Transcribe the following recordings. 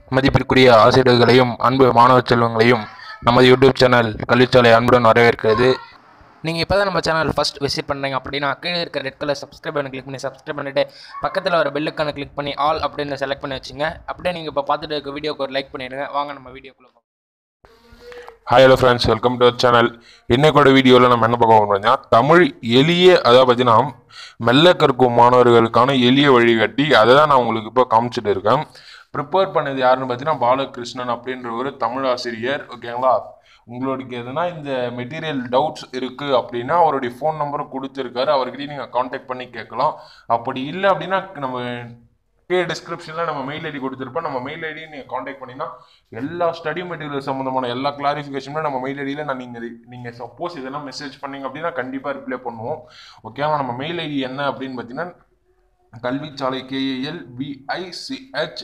மதிப்பிற்குரிய ஆசிரியர்களையும் அன்பு மாணவ செல்வங்களையும் நமது யூடியூப் சேனல் கல்விச்சாலை அன்புடன் வரவேற்கிறது நீங்கள் இப்போ தான் நம்ம சேனல் ஃபஸ்ட் விசிட் பண்ணுறீங்க அப்படின்னா கீழே இருக்க ரெட் கலர் சப்ஸ்கிரைப் பண்ணி கிளிக் பண்ணி சப்ஸ்கிரைப் பண்ணிவிட்டு பக்கத்தில் வர பெல்லுக்கான கிளிக் பண்ணி ஆல் அப்படின்னு செலக்ட் பண்ணி வச்சுங்க அப்படியே நீங்கள் இப்போ பார்த்துட்டு இருக்க வீடியோக்கு ஒரு லைக் பண்ணிடுங்க வாங்க நம்ம வீடியோக்குள்ளே போகலாம் hi hello friends welcome to our channel இன்னைக்கோட வீடியோவில் நம்ம என்ன பார்க்க போகிறோம்னா தமிழ் எளிய அதாவது பார்த்தீங்கன்னா மெல்ல கற்கும் மாணவர்களுக்கான எளிய வழிகாட்டி அதை தான் நான் உங்களுக்கு இப்போ காமிச்சிட்டு இருக்கேன் ப்ரிப்பேர் பண்ணது யாருன்னு பார்த்தீங்கன்னா பாலகிருஷ்ணன் அப்படின்ற ஒரு தமிழ் ஆசிரியர் ஓகேங்களா உங்களுக்கு எதுனா இந்த மெட்டீரியல் டவுட்ஸ் இருக்குது அப்படின்னா அவருடைய ஃபோன் நம்பரும் கொடுத்துருக்காரு அவர்கிட்டயும் நீங்கள் காண்டாக்ட் பண்ணி கேட்கலாம் அப்படி இல்லை அப்படின்னா நம்ம கீழே டிஸ்கிரிப்ஷனில் நம்ம மெயில் ஐடி கொடுத்துருப்போம் நம்ம மெயில் ஐடி நீங்கள் காண்டாக்ட் பண்ணினா எல்லா ஸ்டடி மெட்டீரியல் சம்மந்தமான எல்லா கிளாரிஃபிகேஷனுமே நம்ம மெயில் ஐடியில் நான் நீங்கள் நீங்கள் சப்போஸ் இதெல்லாம் மெசேஜ் பண்ணீங்க அப்படின்னா கண்டிப்பாக ரிப்ளை பண்ணுவோம் ஓகேவா நம்ம மெயில் ஐடி என்ன அப்படின்னு பார்த்தீங்கன்னா கல்விச்சாலை கேஏஎல் பிஐசிஹெச்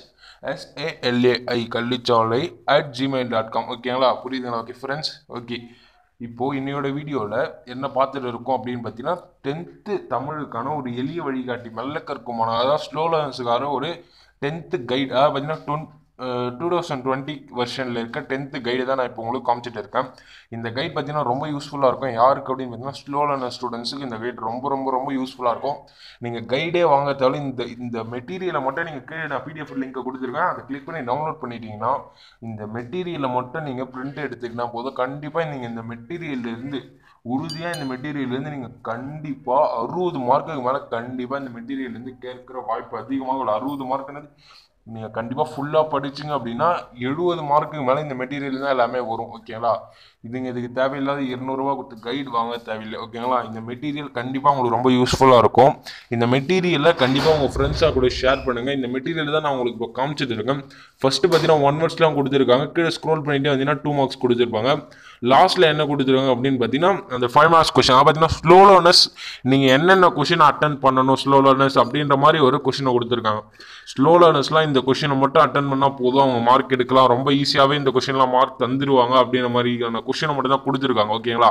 எஸ்ஏஎல்ஏஐ கல்விச்சாலை அட் ஜிமெயில் டாட் காம் ஓகேங்களா புரியுதுங்களா ஓகே ஃப்ரெண்ட்ஸ் ஓகே இப்போது இன்னையோட வீடியோவில் என்ன பார்த்துட்டு இருக்கோம் அப்படின்னு பார்த்தீங்கன்னா டென்த்து தமிழுக்கான ஒரு எளிய வழிகாட்டி மெல்ல கற்குமான அதாவது ஸ்லோ லேர்னர்ஸுக்கான ஒரு டென்த்து கைடு அதாவது பார்த்தீங்கன்னா டுவெண்ட் டூ தௌசண்ட் டுவெண்ட்டி வெர்ஷனில் இருக்க டென்த்து கைடு தான் நான் இப்போ உங்களுக்கு காமிச்சிட்டு இருக்கேன் இந்த கைட் பார்த்தீங்கன்னா ரொம்ப யூஸ்ஃபுல்லாக இருக்கும் யாருக்கு அப்படின்னு பார்த்தீங்கன்னா ஸ்லோ லேர்னர் ஸ்டூடெண்ட்ஸுக்கு இந்த கைட் ரொம்ப ரொம்ப ரொம்ப யூஸ்ஃபுல்லாக இருக்கும் நீங்கள் கைடே வாங்க தேவை இந்த இந்த மெட்டீரியலை மட்டும் நீங்கள் கீழே நான் பிடிஎஃப் லிங்கை கொடுத்துருக்கேன் அதை கிளிக் பண்ணி டவுன்லோட் பண்ணிட்டீங்கன்னா இந்த மெட்டீரியலை மட்டும் நீங்கள் பிரிண்ட் எடுத்துக்கினா போதும் கண்டிப்பாக நீங்கள் இந்த மெட்டீரியல்லேருந்து உறுதியாக இந்த மெட்டீரியல்லேருந்து நீங்கள் கண்டிப்பாக அறுபது மார்க்குக்கு மேலே கண்டிப்பாக இந்த மெட்டீரியல்லேருந்து கேட்குற வாய்ப்பு அதிகமாக உள்ள அறுபது மார்க்குனது நீங்கள் கண்டிப்பாக ஃபுல்லாக படிச்சிங்க அப்படின்னா எழுபது மார்க்குக்கு மேலே இந்த மெட்டீரியல் தான் எல்லாமே வரும் ஓகேங்களா இதுங்க இதுக்கு தேவையில்லாத இருநூறுவா கொடுத்து கைடு வாங்க தேவையில்லை ஓகேங்களா இந்த மெட்டீரியல் கண்டிப்பாக உங்களுக்கு ரொம்ப யூஸ்ஃபுல்லாக இருக்கும் இந்த மெட்டீரியலை கண்டிப்பாக உங்கள் ஃப்ரெண்ட்ஸாக கூட ஷேர் பண்ணுங்கள் இந்த மெட்டீரியல் தான் நான் உங்களுக்கு இப்போ காமிச்சிட்டு இருக்கேன் ஃபஸ்ட்டு பார்த்தீங்கன்னா ஒன் வேர்ட்ஸ்லாம் கொடுத்துருக்காங்க கீழே ஸ்க்ரோல் பண்ணிட்டு வந்தீங்கன்னா டூ மார்க்ஸ் கொடுத்துருப்பாங்க லாஸ்ட்டில் என்ன கொடுத்துருக்காங்க அப்படின்னு பார்த்தீங்கன்னா அந்த ஃபைவ் மார்க்ஸ் கொஷின் பார்த்தீங்கன்னா ஸ்லோ லேர்னஸ் நீங்கள் என்னென்ன கொஷின் அட்டன் பண்ணணும் ஸ்லோ லேர்னஸ் அப்படின்ற மாதிரி ஒரு கொஷினை கொடுத்துருக்காங்க ஸ்லோ லேர்னர்ஸ்லாம் இந்த கொஷினை மட்டும் அட்டன் பண்ணால் போதும் அவங்க மார்க் எடுக்கலாம் ரொம்ப ஈஸியாகவே இந்த கொஷின்லாம் மார்க் தந்துடுவாங்க அப்படின்ற மாதிரியான கொஷினை மட்டும் தான் கொடுத்துருக்காங்க ஓகேங்களா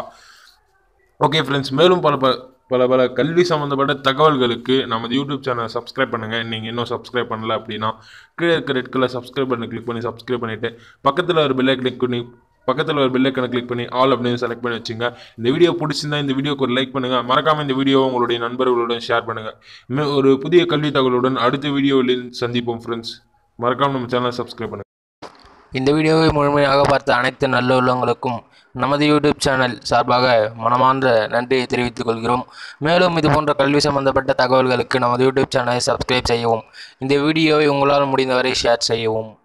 ஓகே ஃப்ரெண்ட்ஸ் மேலும் பல பல பல பல கல்வி சம்மந்தப்பட்ட தகவல்களுக்கு நமது யூடியூப் சேனலை சப்ஸ்கிரைப் பண்ணுங்கள் நீங்கள் இன்னும் சப்ஸ்கிரைப் பண்ணல அப்படின்னா கீழே இருக்க ரெட் கலர் சப்ஸ்கிரைப் பண்ணி கிளிக் பண்ணி சப்ஸ்கிரைப் பண்ணிவிட்டு பக்கத்தில் ஒரு பெல்லை கிளிக் பண்ணி பக்கத்தில் ஒரு பெல்லைக்கனை கிளிக் பண்ணி ஆல் அப்படின்னு செலக்ட் பண்ணி வச்சுங்க இந்த வீடியோ பிடிச்சிருந்தா இந்த வீடியோக்கு ஒரு லைக் பண்ணுங்கள் மறக்காமல் இந்த வீடியோவை உங்களுடைய நண்பர்களுடன் ஷேர் பண்ணுங்கள் ஒரு புதிய கல்வி தகவலுடன் அடுத்த வீடியோவில் சந்திப்போம் ஃப்ரெண்ட்ஸ் மறக்காமல் நம்ம சேனலை சப்ஸ்கிரைப் பண்ணுங்கள் இந்த வீடியோவை முழுமையாக பார்த்த அனைத்து நல்ல உள்ளவங்களுக்கும் நமது யூடியூப் சேனல் சார்பாக மனமார்ந்த நன்றியை தெரிவித்துக் கொள்கிறோம் மேலும் இது போன்ற கல்வி சம்பந்தப்பட்ட தகவல்களுக்கு நமது யூடியூப் சேனலை சப்ஸ்கிரைப் செய்யவும் இந்த வீடியோவை உங்களால் முடிந்தவரை ஷேர் செய்யவும்